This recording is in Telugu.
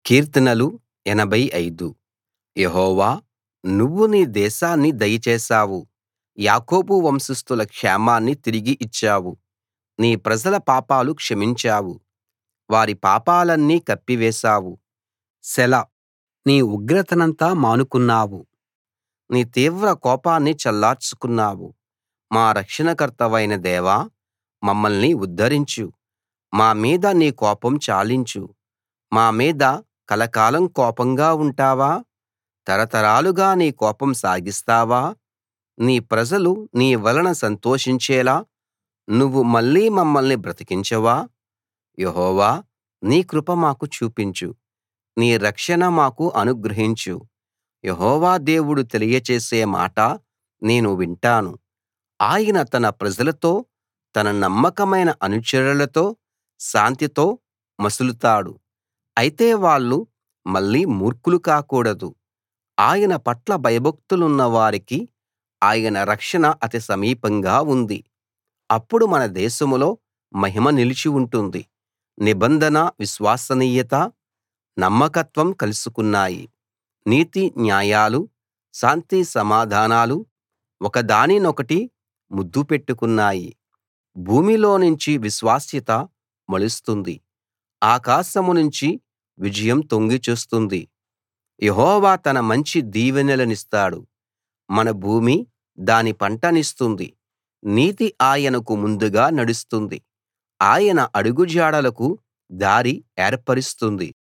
కీర్తనలు 85 యెహోవా నువ్వు నీ దేశాన్ని దయచేశావు యాకోబు వంశస్థుల క్షేమాన్ని తిరిగి ఇచ్చావు నీ ప్రజల పాపాలు క్షమించావు వారి పాపాలన్నీ కప్పివేశావు సెలా నీ ఉగ్రతనంతా మానుకున్నావు నీ తీవ్ర కోపాన్ని చల్లార్చుకున్నావు మా రక్షణకర్తవైన దేవా మమ్మల్ని ఉద్ధరించు మా మీద నీ కోపం చాలించు మా మీద కలకాలం కోపంగా ఉంటావా తరతరాలుగా నీ కోపం సాగిస్తావా నీ ప్రజలు నీ వలన సంతోషించేలా నువ్వు మళ్ళీ మమ్మల్ని బ్రతికించవా యెహోవా నీ కృప మాకు చూపించు నీ రక్షణ మాకు అనుగ్రహించు యెహోవా దేవుడు తెలియచేసే మాట నేను వింటాను ఆయన తన ప్రజలతో తన నమ్మకమైన అనుచరులతో శాంతితో మసులుతాడు అయితే వాళ్ళు మళ్ళీ మూర్ఖులు కాకూడదు ఆయన పట్ల భయభక్తులున్న వారికి ఆయన రక్షణ అతి సమీపంగా ఉంది అప్పుడు మన దేశంలో మహిమ నిలిచి ఉంటుంది నిబంధన విశ్వసనీయత నమ్మకత్వం కలుసుకున్నాయి నీతి న్యాయాలు శాంతి సమాధానాలు ఒకదానినొకటి ముద్దు పెట్టుకున్నాయి భూమిలోనుంచి విశ్వాస్యత మొలుస్తుంది ఆకాశం నుంచి విజయం తొంగి చూస్తుంది యెహోవా తన మంచి దీవెనలనిస్తాడు మన భూమి దాని పంటనిస్తుంది నీతి ఆయనకు ముందుగా నడుస్తుంది ఆయన అడుగుజాడలకు దారి ఏర్పరుస్తుంది